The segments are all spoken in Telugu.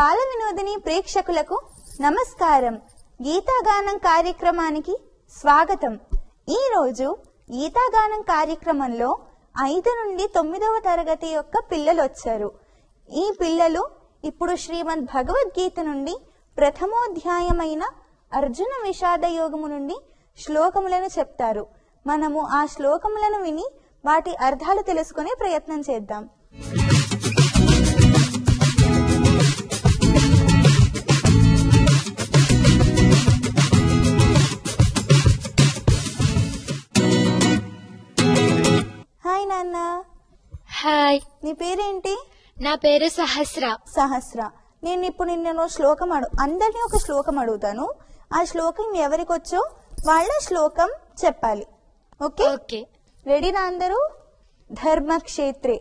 బాల వినోదిని ప్రేక్షకులకు నమస్కారం గీతాగానం కార్యక్రమానికి స్వాగతం ఈ రోజు గీతాగానం కార్యక్రమంలో ఐదు నుండి తొమ్మిదవ తరగతి యొక్క పిల్లలు వచ్చారు ఈ పిల్లలు ఇప్పుడు శ్రీమద్ భగవద్గీత నుండి ప్రథమోధ్యాయమైన అర్జున విషాద యోగము నుండి శ్లోకములను చెప్తారు మనము ఆ శ్లోకములను విని వాటి అర్థాలు తెలుసుకునే ప్రయత్నం చేద్దాం హాయ్ నాన్న హాయ్ నీ పేరేంటి నా పేరు సహస్ర సహస్ర నేను ఇప్పుడు నిన్ను శ్లోకం అడు అందరినీ ఒక శ్లోకం అడుగుతాను ఆ శ్లోకం ఎవరికొచ్చో వాళ్ళ శ్లోకం చెప్పాలి ఓకే ఓకే రెడీనా అందరూ ధర్మక్షేత్రే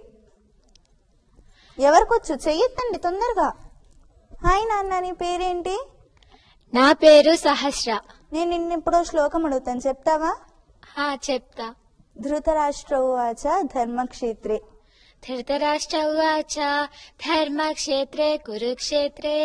ఎవరికొచ్చు చెయ్యొద్దండి తొందరగా హాయ్ నాన్న నీ పేరేంటి నా పేరు సహస్ర నేను నిన్ను ఇప్పుడు శ్లోకం అడుగుతాను చెప్తావా హా చెప్తా ధృతరాష్ట్ర ఉవాచ ధర్మక్షేత్రే ధృతరాష్ట్ర ఉవాచ ధర్మక్షేత్రే కురుక్షేత్రే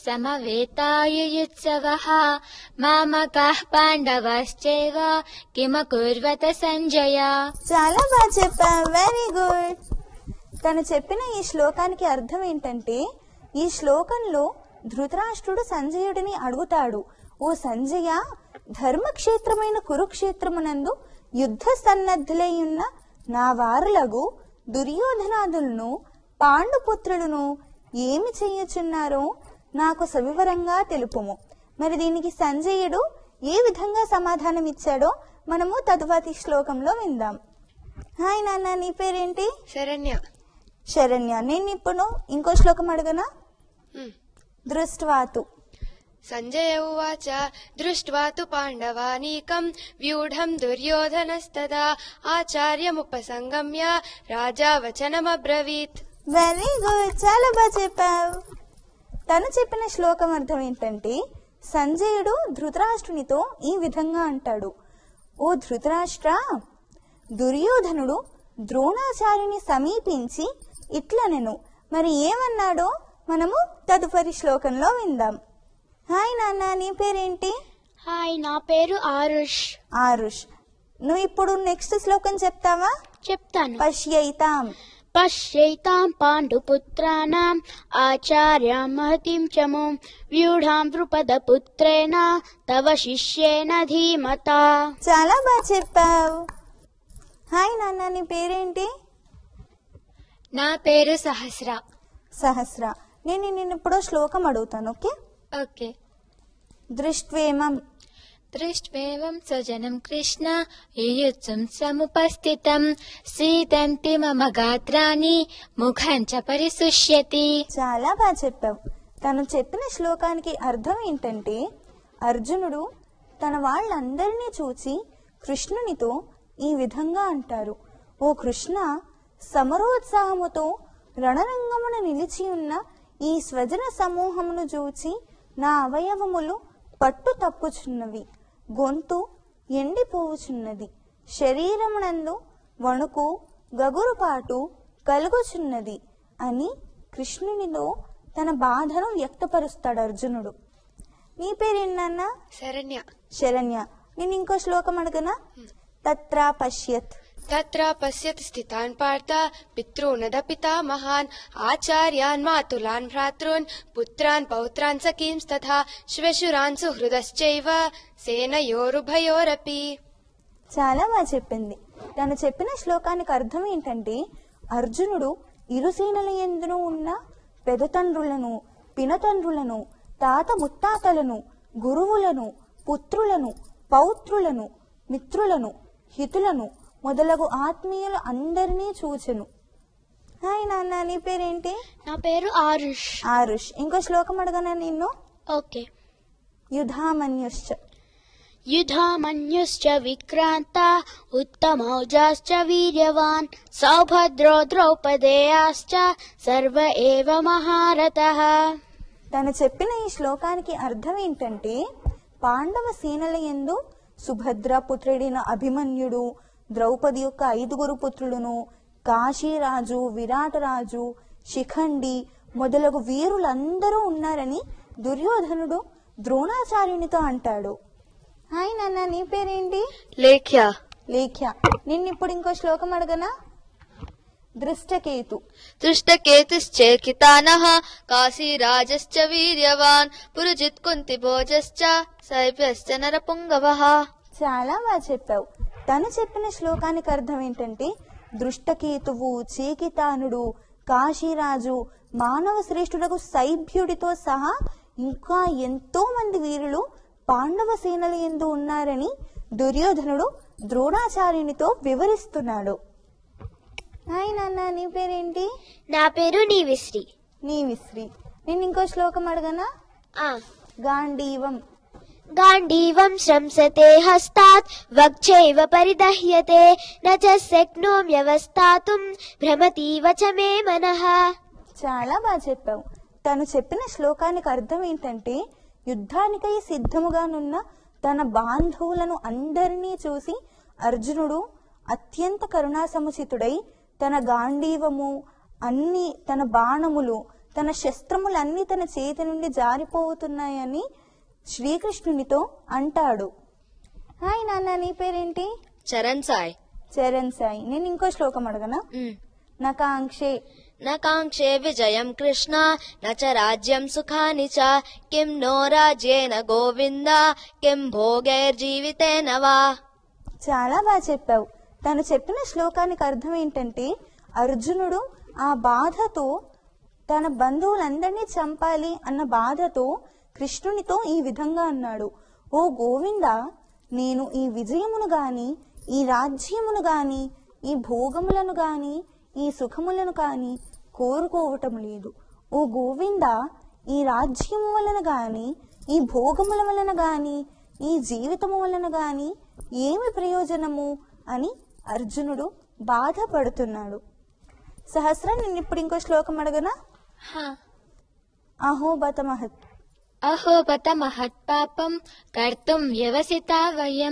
సమవేతాయుయుత్సవః మామకాః పాండవశ్చైవ కిమకుర్వత సంజయ చాలా బాగా చెప్పా వెరీ గుడ్ తను చెప్పిన ఈ శ్లోకానికి అర్థం ఏంటంటే ఈ శ్లోకంలో ధృతరాష్ట్రుడు సంజయుడిని అడుగుతాడు ఓ సంజయ ధర్మక్షేత్రమైన కురుక్షేత్రమునందు యుద్ధ సన్నద్ధులై ఉన్న నా వారులగు దుర్యోధనాదులను పాండుపుత్రులను ఏమి చెయ్యుచున్నారో నాకు సవివరంగా తెలుపుము మరి దీనికి సంజయుడు ఏ విధంగా సమాధానం ఇచ్చాడో మనము తదుపరి శ్లోకంలో విందాం హాయ్ నాన్న నీ పేరేంటి శరణ్య శరణ్య నేను ఇప్పుడు ఇంకో శ్లోకం అడగనా దృష్ట్వాతు सञ्जय उवाच दृष्ट्वा तु पाण्डवानीकम् व्यूढम् दुर्योधनस्तदा आचार्यमुपसङ्गम्य राजा वचनमब्रवीत् వెరీ గుడ్ చాలా బాగా చెప్పావు తను చెప్పిన శ్లోకం అర్థం ఏంటంటే సంజయుడు ధృతరాష్ట్రునితో ఈ విధంగా అంటాడు ఓ ధృతరాష్ట్ర దుర్యోధనుడు ద్రోణాచార్యుని సమీపించి ఇట్లనెను మరి ఏమన్నాడో మనము తదుపరి శ్లోకంలో విందాం హాయ్ నాన్న నీ పేరేంటి హాయ్ నా పేరు ఆరుష్ ఆరుష్ నువ్వు ఇప్పుడు నెక్స్ట్ శ్లోకం చెప్తావా చెప్తాను పశ్యైతాం పశ్యైతాం పాండుపుత్రాణం ఆచార్యాం మహతిం చముం వ్యూఢాం ద్రుపదపుత్రేణ తవ శిష్యేన ధీమతా చాలా బాగా చెప్పావు హాయ్ నాన్న నీ పేరేంటి నా పేరు సహస్ర సహస్ర నేను నిన్ను ఇప్పుడు శ్లోకం అడుగుతాను ఓకే ఓకే దృష్ట్వేమం దృష్ట్వేవం స్వజనం కృష్ణ యుయుత్సం సముపస్థితం సీదంతి మమ గాత్రాన్ని ముఖం చ పరిశుష్యతి చాలా బాగా చెప్పావు తను చెప్పిన శ్లోకానికి అర్థం ఏంటంటే అర్జునుడు తన వాళ్ళందరినీ చూచి కృష్ణునితో ఈ విధంగా అంటారు ఓ కృష్ణ సమరోత్సాహముతో రణరంగమున నిలిచి ఉన్న ఈ స్వజన సమూహమును చూచి నా అవయవములు పట్టు తప్పుచున్నవి గొంతు ఎండిపోవుచున్నది శరీరమునందు వణుకు గగురుపాటు కలుగుచున్నది అని కృష్ణునిలో తన బాధను వ్యక్తపరుస్తాడు అర్జునుడు నీ పేరేంటన్నా शरण्य శరణ్య నేను ఇంకో శ్లోకం అడగనా తత్ర పశ్యత్ तत्र पश्यत् स्थितान् पार्थ पितॄनदपिता महान् आचार्यान् मातुलान् भ्रातॄन् पुत्रान् पौत्रान् सखींस्तथा श्वशुरान् सुहृदश्चैव सेनयोरुभयोरपि చాలా బాగా చెప్పింది తను చెప్పిన శ్లోకానికి అర్థం ఏంటంటే అర్జునుడు ఇరుసేనల ఎందును ఉన్న పెదతండ్రులను పినతండ్రులను తాత ముత్తాతలను గురువులను పుత్రులను పౌత్రులను మిత్రులను హితులను మొదలగు ఆత్మీయులు అందరినీ చూచెను హాయ్ నాన్న నీ పేరేంటి నా పేరు ఆరుష్ ఆరుష్ ఇంకో శ్లోకం అడగనా నిన్ను ఓకే యుధామన్యుశ్చ युधामन्युश्च विक्रान्ता उत्तमौजाश्च वीर्यवान् सौभद्रो द्रौपदेयाश्च सर्व एव महारथः తను చెప్పిన ఈ శ్లోకానికి అర్థం ఏంటంటే పాండవ సేనల యందు సుభద్ర పుత్రుడైన అభిమన్యుడు ద్రౌపది యొక్క ఐదుగురు పుత్రులను కాశీరాజు విరాటరాజు శిఖండి మొదలగు వీరులందరూ ఉన్నారని దుర్యోధనుడు ద్రోణాచార్యునితో అంటాడు హాయ్ నాన్న నీ పేరేంటి లేఖ్య లేఖ్య నిన్నిప్పుడు ఇంకో శ్లోకం అడగనా దృష్టకేతు దృష్టకేతుశ్చేకితానః కాశీరాజశ్చ వీర్యవాన్ పురుజిత్ కుంతిభోజశ్చ సైభ్యశ్చ నరపుంగవః చాలా బాగా చెప్పావు తను చెప్పిన శ్లోకానికి అర్థం ఏంటంటే దృష్టకేతువు చేకితానుడు కాశీరాజు మానవ శ్రేష్ఠులకు సైభ్యుడితో సహా ఇంకా ఎంతో మంది వీరులు పాండవ సేనల ఎందు ఉన్నారని దుర్యోధనుడు ద్రోణాచార్యునితో వివరిస్తున్నాడు హాయ్ నాన్న నీ పేరేంటి నా పేరు నీవిశ్రీ నీ విశ్రీ నేను ఇంకో శ్లోకం అడగనా ఆ గాంధీవం गाण्डीवं श्रंसते हस्तात् वक्षैव परिदह्यते न च शक्नोम्यवस्थातुं भ्रमतीव च मे मनः చాలా బాగా చెప్పావు తను చెప్పిన శ్లోకానికి అర్థం ఏంటంటే యుద్ధానికై సిద్ధముగానున్న తన బాంధవులను అందరినీ చూసి అర్జునుడు అత్యంత కరుణాసముచితుడై తన గాంధీవము అన్ని తన బాణములు తన శస్త్రములన్నీ తన చేతి నుండి జారిపోతున్నాయని శ్రీకృష్ణునితో అంటాడు హాయ్ నాన్న నీ పేరేంటి చరణ్ సాయ్ చరణ్ సాయి నేను ఇంకో శ్లోకం అడగనా నకాంక్షే न काङ्क्षे विजयम् कृष्ण न च राज्यम् सुखानि च किम् नो राज्येन गोविन्द किम् भोगैर्जीवितेन वा చాలా బాగా చెప్పావు తను చెప్పిన శ్లోకానికి అర్థం ఏంటంటే అర్జునుడు ఆ బాధతో తన బంధువులందరినీ చంపాలి అన్న బాధతో కృష్ణునితో ఈ విధంగా అన్నాడు ఓ గోవింద నేను ఈ విజయమును గాని ఈ రాజ్యమును గాని ఈ భోగములను గాని ఈ సుఖములను కాని కోరుకోవటం లేదు ఓ గోవింద ఈ రాజ్యము వలన గాని ఈ భోగముల వలన గాని ఈ జీవితము వలన గాని ఏమి ప్రయోజనము అని అర్జునుడు బాధపడుతున్నాడు సహస్ర నేను ఇప్పుడు ఇంకో శ్లోకం అడగనా हा అహోబత మహత్ अहो बत महत्पापं कर्तुं व्यवसिता वयं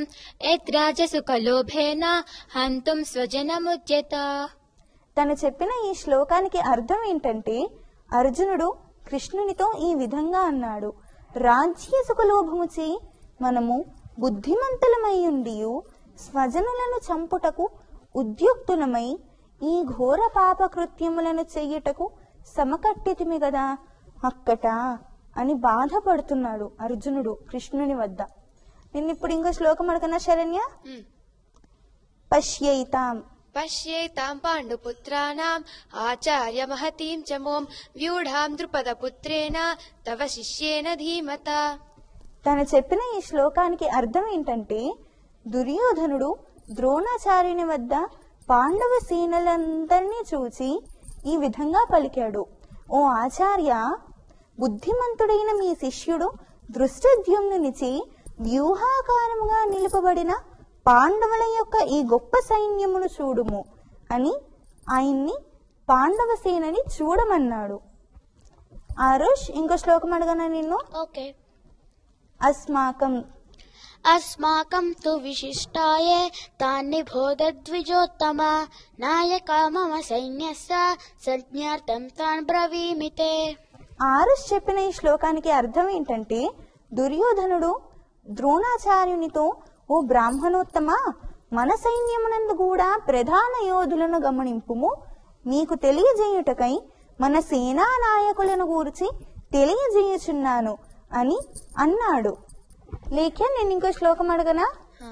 यद्राजसुखलोभेन हन्तुं स्वजनमुद्यत తను చెప్పిన ఈ శ్లోకానికి అర్థం ఏంటంటే అర్జునుడు కృష్ణునితో ఈ విధంగా అన్నాడు రాజ్య సుఖలోభముచి మనము బుద్ధిమంతులమై ఉండియు స్వజనులను చంపుటకు ఉద్యుక్తులమై ఈ ఘోర పాప కృత్యములను చెయ్యుటకు సమకట్టితిమి గదా అక్కట అని బాధపడుతున్నాడు అర్జునుడు కృష్ణుని వద్ద నిన్న ఇప్పుడు ఇంకో శ్లోకం అడగనా శరణ్య పశ్యైతాం पश्येताम् पाण्डुपुत्राणाम् आचार्यमहतीम् च मोम् व्यूढाम् द्रुपदपुत्रेण तव शिष्येन धीमता తను చెప్పిన ఈ శ్లోకానికి అర్థం ఏంటంటే దుర్యోధనుడు ద్రోణాచార్యుని వద్ద పాండవ సేనలందరినీ చూచి ఈ విధంగా పలికాడు ఓ ఆచార్య బుద్ధిమంతుడైన మీ శిష్యుడు దృష్టద్యుమ్నునిచి వ్యూహాకారముగా నిలుపబడిన పాండవుల యొక్క ఈ గొప్ప సైన్యమును చూడుము అని ఆయన్ని పాండవ సేనని చూడమన్నాడు ఆరుష్ ఇంకో శ్లోకం అడగనా నిన్ను ఓకే అస్మాకం अस्माकं तु विशिष्टाय तान्निबोधद्विजोत्तम नायका मम सैन्यस्य संज्ञार्थं तान् ब्रवीमि ते ఆరుష్ చెప్పిన ఈ శ్లోకానికి అర్థం ఏంటంటే దుర్యోధనుడు ద్రోణాచార్యునితో ఓ బ్రాహ్మణోత్తమ మన సైన్యమునందు కూడా ప్రధాన యోధులను గమనింపుము నీకు తెలియజేయుటకై మన సేనా నాయకులను గూర్చి తెలియజేయుచున్నాను అని అన్నాడు లేక నేను ఇంకో శ్లోకం అడగనా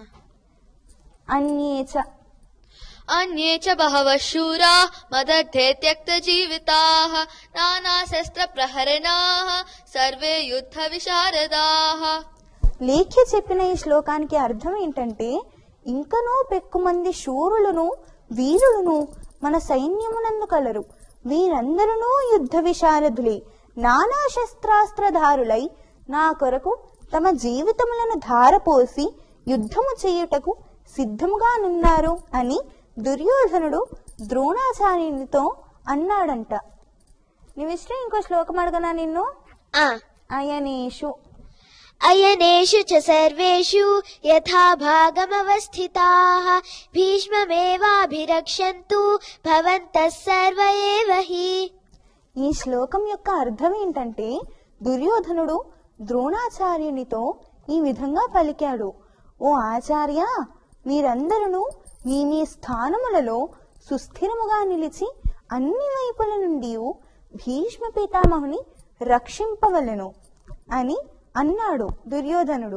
అన్యేచ अन्ये च बहवः शूरा मदर्थे त्यक्तजीविताः नानाशस्त्रप्रहरणाः सर्वे युद्धविशारदाः లేఖ్య చెప్పిన ఈ శ్లోకానికి అర్థం ఏంటంటే ఇంకనూ పెక్కుమంది శూరులను వీరులను మన సైన్యమునందు కలరు వీరందరూ యుద్ధ విశారదులే నానా శస్త్రాస్త్రధారులై నా కొరకు తమ జీవితములను ధారపోసి యుద్ధము చేయుటకు సిద్ధముగా నున్నారు అని దుర్యోధనుడు ద్రోణాచార్యునితో అన్నాడంట నివిష్ణ ఇంకో శ్లోకం అడగనా నిన్ను आ అయనేషు अयनेषु च सर्वेषु यथा भागमवस्थिताः भीष्ममेवाभिरक्षन्तु भवन्तः सर्व एव हि ఈ శ్లోకం యొక్క అర్థం ఏంటంటే దుర్యోధనుడు ద్రోణాచార్యునితో ఈ విధంగా పలికాడు ఓ ఆచార్య మీరందరూ మీ మీ స్థానములలో సుస్థిరముగా నిలిచి అన్ని వైపుల నుండి భీష్మ పితామహుని రక్షింపవలెను అని అన్నాడు దుర్యోధనుడు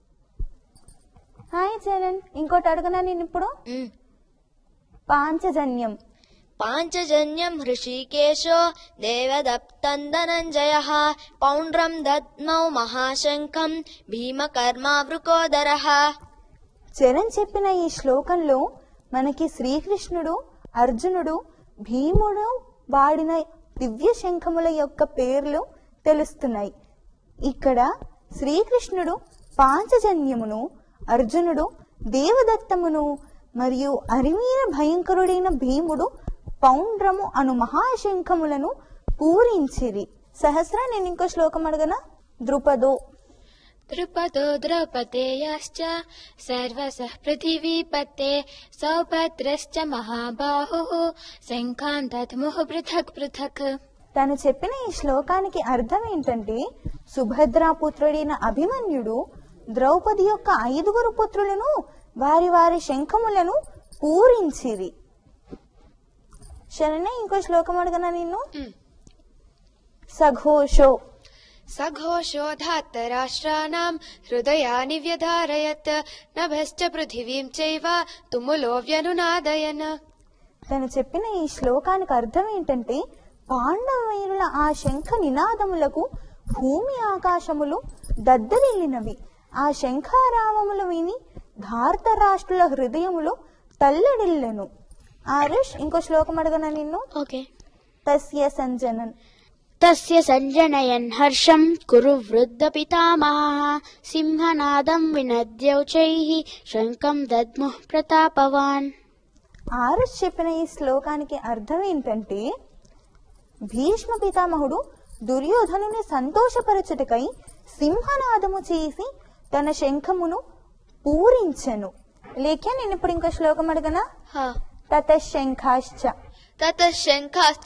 హాయ్ చరణ్ ఇంకోటి అడగనా నేను ఇప్పుడు మ్. పాంచజన్యం पाञ्चजन्यम् हृषीकेशो देवदत्तम् धनञ्जयः पौण्ड्रम् दद्मौ महाशङ्खम् भीमकर्मावृकोदरः చరణ్ చెప్పిన ఈ శ్లోకంలో మనకి శ్రీకృష్ణుడు అర్జునుడు భీముడు వాడిన దివ్య శంఖముల యొక్క పేర్లు తెలుస్తున్నాయి ఇక్కడ శ్రీకృష్ణుడు పాంచజన్యమును అర్జునుడు దేవదత్తమును మరియు అరివీర భయంకరుడైన భీముడు పౌండ్రము అను మహాశంఖములను పూరించిరి సహస్ర నేను ఇంకో శ్లోకం అడగనా ద్రుపదో द्रुपदो द्रौपदेयाश्च सर्वसः पृथिवीपते सौभद्रश्च महाबाहुः शङ्खान् दद्मुः पृथक् पृथक् తను చెప్పిన ఈ శ్లోకానికి అర్థం ఏంటంటే సుభద్రాపుత్రుడైన అభిమన్యుడు ద్రౌపది యొక్క ఐదుగురు పుత్రులను వారి వారి శంఖములను పూరించిరి శరణ ఇంకో శ్లోకం అడగనా నిన్ను సఘోషో सघोषो धात्तराष्ट्राणाम् हृदयानि व्यधारयत् नभश्च पृथिवीम् चैव तुमुलो व्यनुनादयन् తను చెప్పిన ఈ శ్లోకానికి అర్థం ఏంటంటే పాండవీరుల ఆ శంఖ నినాదములకు భూమి ఆకాశములు దద్దరిల్లినవి ఆ శంఖారావములు విని ధార్తరాష్ట్రుల హృదయములు తల్లడిల్లెను ఆరుష్ ఇంకో శ్లోకం అడగనా నిన్ను ఓకే తస్య సంజనన్ तस्य सञ्जनयन् हर्षम् कुरु वृद्धपितामहः सिंहनादम् विनद्यौचैः शङ्खम् दद्मुः प्रतापवान् ఆరుష్ చెప్పిన ఈ శ్లోకానికి అర్థం ఏంటంటే భీష్మ పితామహుడు దుర్యోధనుని సంతోషపరచుటకై సింహనాదము చేసి తన శంఖమును పూరించెను లేక నేను ఇప్పుడు ఇంకో శ్లోకం అడగనా हा తత శంఖాశ్చ ततः शङ्खाश्च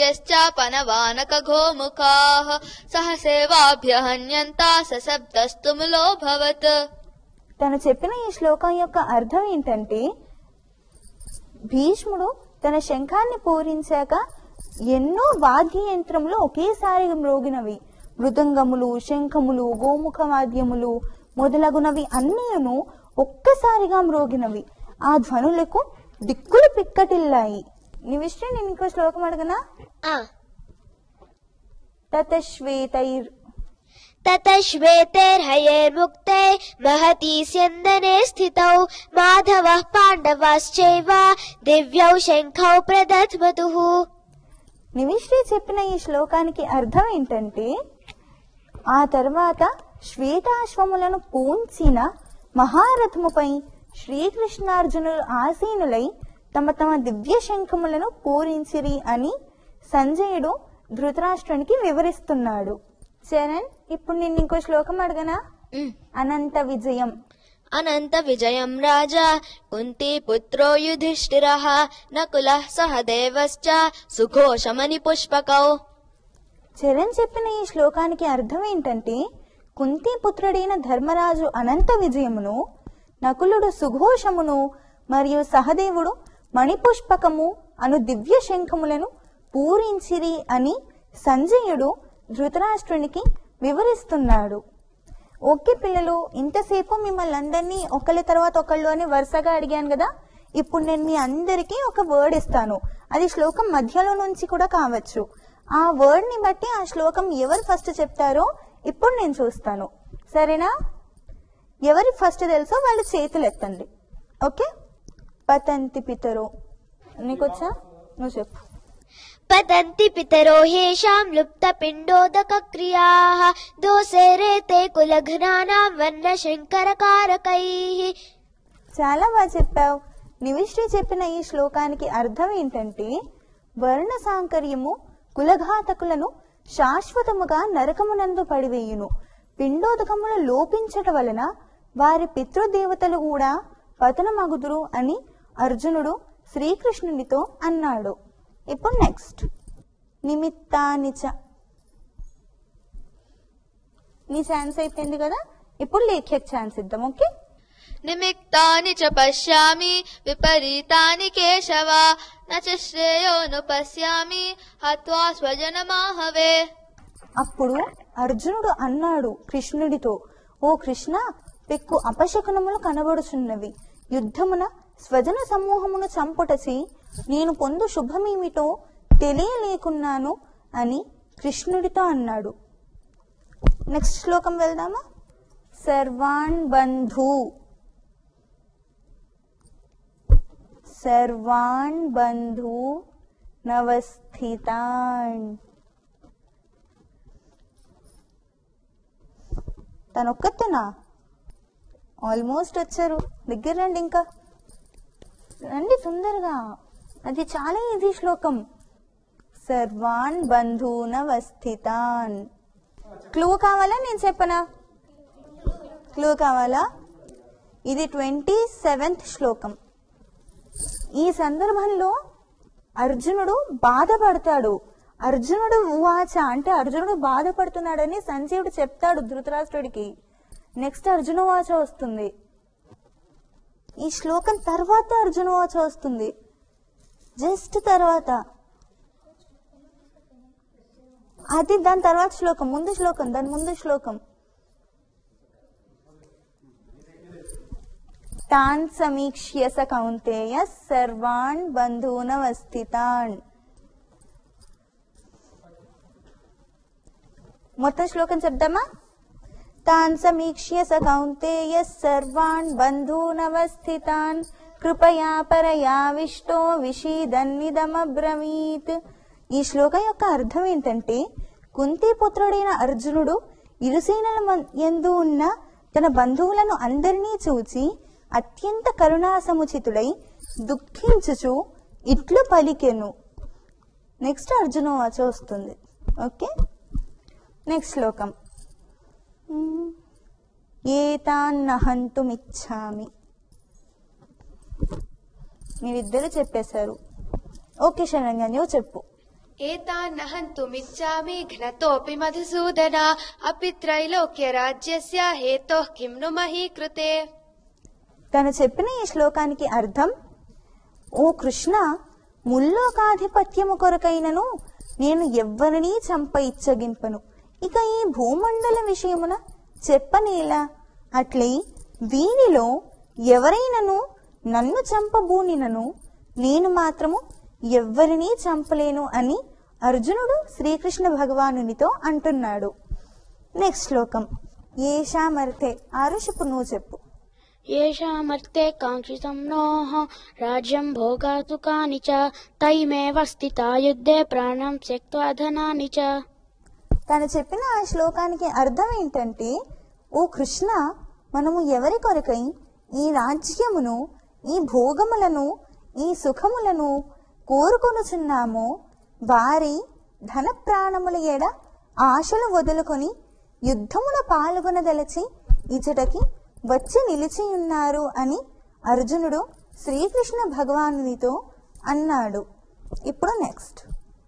पेर्यश्चापनवानकघोमुखाः सहसेवाभ्यहन्यन्ता सशब्दस्तुमुलोऽभवत् తను చెప్పిన ఈ శ్లోకం యొక్క అర్థం ఏంటంటే భీష్ముడు తన శంఖాన్ని పూరించాక ఎన్నో వాద్య యంత్రములు ఒకేసారి మ్రోగినవి మృదంగములు శంఖములు గోముఖ వాద్యములు మొదలగునవి అన్నీను ఒక్కసారిగా మ్రోగినవి ఆ ధ్వనులకు దిక్కులు పిక్కటిల్లాయి నీ విషయం నేను ఇంకో శ్లోకం అడగనా తతశ్వేతైర్ ततः श्वेतैर्हयैर्मुक्ते महती स्यन्दने स्थितौ माधवः पाण्डवाश्चैव दिव्यौ शङ्खौ प्रदध्मतुः నివిశ్రీ చెప్పిన ఈ శ్లోకానికి అర్థం ఏంటంటే ఆ తర్వాత శ్వేతాశ్వములను పూంచిన మహారథముపై శ్రీకృష్ణార్జునులు ఆసీనులై తమ తమ దివ్య శంఖములను పూరించిరి అని సంజయుడు ధృతరాష్ట్రునికి వివరిస్తున్నాడు చరణ్ ఇప్పుడు నేను ఇంకో శ్లోకం అడగనా అనంత విజయం अनन्तविजयम् राजा कुन्तीपुत्रो युधिष्ठिरः नकुलः सहदेवश्च सुघोषमणिपुष्पकौ చరణ్ చెప్పిన ఈ శ్లోకానికి అర్థం ఏంటంటే కుంతి పుత్రుడైన ధర్మరాజు అనంత విజయమును నకులుడు సుఘోషమును మరియు సహదేవుడు మణిపుష్పకము అను దివ్య శంఖములను పూరించిరి అని సంజయుడు ధృతరాష్ట్రునికి వివరిస్తున్నాడు ఓకే పిల్లలు ఇంతసేపు మిమ్మల్ని అందరినీ ఒకళ్ళ తర్వాత ఒకళ్ళు అని వరుసగా అడిగాను కదా ఇప్పుడు నేను మీ అందరికీ ఒక వర్డ్ ఇస్తాను అది శ్లోకం మధ్యలో నుంచి కూడా కావచ్చు ఆ వర్డ్ ని బట్టి ఆ శ్లోకం ఎవరు ఫస్ట్ చెప్తారో ఇప్పుడు నేను చూస్తాను సరేనా ఎవరి ఫస్ట్ తెలుసో వాళ్ళు చేతులు ఎత్తండి ఓకే పతంతి పితరు నీకొచ్చా నువ్వు చెప్పు पतन्ति पितरो ह्येषाम् लुप्तपिण्डोदकक्रियाः दोषे रेते कुलघ्नानाम् वर्णशङ्करकारकैः చాలా బాగా చెప్పావు నివిశ్రీ చెప్పిన ఈ శ్లోకానికి అర్థం ఏంటంటే వర్ణ సాంకర్యము కులఘాతకులను శాశ్వతముగా నరకమునందు పడివేయును పిండోదకములు లోపించట వలన వారి పితృదేవతలు కూడా పతనమగుదురు అని అర్జునుడు శ్రీకృష్ణునితో అన్నాడు ఇప్పుడు నెక్స్ట్ నిమిత్తాని చ నీ ఛాన్స్ అయిపోయింది కదా ఇప్పుడు లేఖ్యకు ఛాన్స్ ఇద్దాం ఓకే निमित्तानि च पश्यामि विपरीतानि केशव न च श्रेयोनुपश्यामि हत्वा स्वजनमाहवे అప్పుడు అర్జునుడు అన్నాడు కృష్ణుడితో ఓ కృష్ణ పెక్కు అపశకునములు కనబడుచున్నవి యుద్ధమున స్వజన సమూహమును చంపుటసి నేను పొందు శుభమేమిటో తెలియలేకున్నాను అని కృష్ణుడితో అన్నాడు నెక్స్ట్ శ్లోకం వెళ్దామా సర్వాన్ బంధు సర్వాన్ బంధు నవస్థితాన్ తను ఒక్కతేనా ఆల్మోస్ట్ వచ్చారు దగ్గర రండి ఇంకా రండి తొందరగా అది చాలా ఈజీ శ్లోకం సర్వాన్ బంధూన వస్థితాన్ క్లూ కావాలా నేను చెప్పనా క్లూ కావాలా ఇది ట్వంటీ సెవెంత్ శ్లోకం ఈ సందర్భంలో అర్జునుడు బాధపడతాడు అర్జునుడు ఉవాచ అంటే అర్జునుడు బాధపడుతున్నాడని సంజీవుడు చెప్తాడు ధృతరాష్ట్రుడికి నెక్స్ట్ అర్జున వాచ వస్తుంది ఈ శ్లోకం తర్వాత అర్జున వాచ వస్తుంది జస్ట్ తర్వాత అది దాని తర్వాత శ్లోకం ముందు శ్లోకం దాని ముందు శ్లోకం తాన్ సమీక్ష్య స కౌంతేయ సర్వాన్ బంధూనవస్థితాన్ మొత్తం శ్లోకం చెప్దామా తాన్ సమీక్ష్య స కౌంతేయ సర్వాన్ బంధూనవస్థితాన్ కృపయా పరయావిష్టో విషీదన్నిదమబ్రవీత్ ఈ శ్లోకం యొక్క అర్థం ఏంటంటే కుంతి పుత్రుడైన అర్జునుడు ఇరుసేనల మన్- యందు ఉన్న తన బంధువులను అందరినీ చూచి అత్యంత కరుణాసముచితుడై దుఃఖించుచు ఇట్లు పలికెను నెక్స్ట్ అర్జున వాచ వస్తుంది ఓకే నెక్స్ట్ శ్లోకం మ్మ్. ఏతాన్నహంతుమిచ్చామి మీరిద్దరు చెప్పేశారు ఓకే శరణ్య నువ్వు చెప్పు एतान्नहन्तुमिच्छामि घ्नतोऽपि मधुसूदन अपि त्रैलोक्यराज्यस्य हेतोः किं नु मही कृते తను చెప్పిన ఈ శ్లోకానికి అర్థం ఓ కృష్ణ ముల్లోకాధిపత్యము కొరకైనను నేను ఎవ్వరినీ చంప ఇచ్చగింపను ఇక ఈ భూమండల విషయమున చెప్పనేలా అట్లే వీరిలో ఎవరైనను నన్ను చంపబూనినను నేను మాత్రము ఎవ్వరినీ చంపలేను అని అర్జునుడు శ్రీకృష్ణ భగవానునితో అంటున్నాడు నెక్స్ట్ శ్లోకం ఏషామర్థే ఆరుష్ ఇప్పుడు నువ్వు చెప్పు येषामर्थे काङ्क्षितं नोः राज्यं भोगातुकानि च तैमेव स्थिता युद्धे प्राणं त्यक्त्वा धनानि च తను చెప్పిన ఆ శ్లోకానికి అర్థం ఏంటంటే ఓ కృష్ణ మనము ఎవరి కొరకై ఈ రాజ్యమును ఈ భోగములను ఈ సుఖములను కోరుకొనుచున్నామో వారి ధన ప్రాణముల ఎడ ఆశలు వదులుకొని యుద్ధమున పాల్గొనదలచి ఇచ్చటకి వచ్చి నిలిచి ఉన్నారు అని అర్జునుడు శ్రీకృష్ణ భగవానునితో అన్నాడు ఇప్పుడు నెక్స్ట్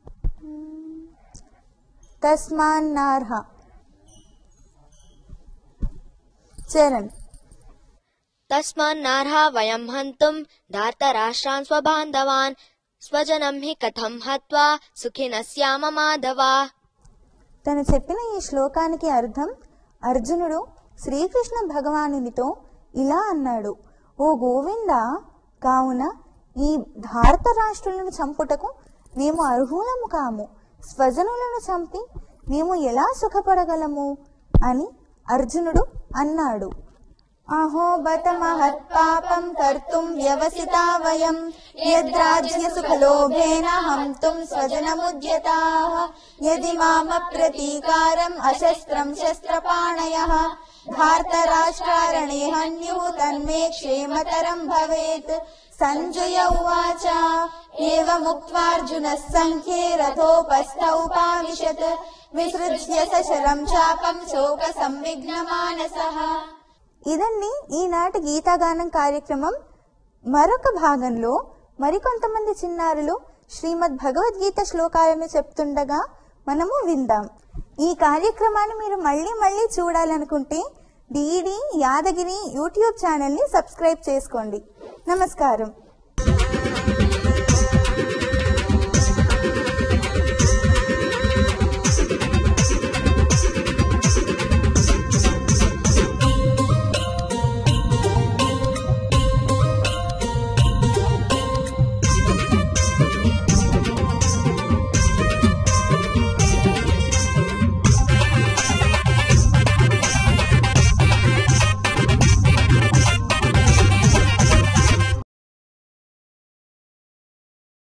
తస్మాన్నార్హ చరణ్ तस्मान्नार्हा वयं हन्तुम् धार्तराष्ट्रान् स्वबान्धवान् स्वजनं हि कथं हत्वा सुखिनः स्याम माधव తను చెప్పిన ఈ శ్లోకానికి అర్థం అర్జునుడు శ్రీకృష్ణ భగవానునితో ఇలా అన్నాడు ఓ గోవింద కావున ఈ భారత రాష్ట్రులను చంపుటకు మేము అర్హులము కాము స్వజనులను చంపి మేము ఎలా సుఖపడగలము అని అర్జునుడు అన్నాడు అహో బత మహత్పాపం కర్తుం వ్యవసితా వయం యద్రాజ్య సుఖలోభేన హంతుం స్వజనముద్యతాః యది మామ ప్రతీకారం అశస్త్రం శస్త్రపాణయః భారతరాష్ట్రారణే హన్యుః తన్మే క్షేమతరం భవేత్ సంజయ ఉవాచ ఏవముక్త్వార్జునः సంఖ్యే రథోపస్థ ఉపావిశత్ విసృజ్య సశరం చాపం శోక సంవిఘ్నమానసః ఇదండి ఈనాటి గీతాగానం కార్యక్రమం మరొక భాగంలో మరికొంతమంది చిన్నారులు శ్రీమద్ భగవద్గీత శ్లోకాలను చెప్తుండగా మనము విందాం ఈ కార్యక్రమాన్ని మీరు మళ్ళీ మళ్ళీ చూడాలనుకుంటే డిడి యాదగిరి యూట్యూబ్ ఛానల్ని సబ్స్క్రైబ్ చేసుకోండి నమస్కారం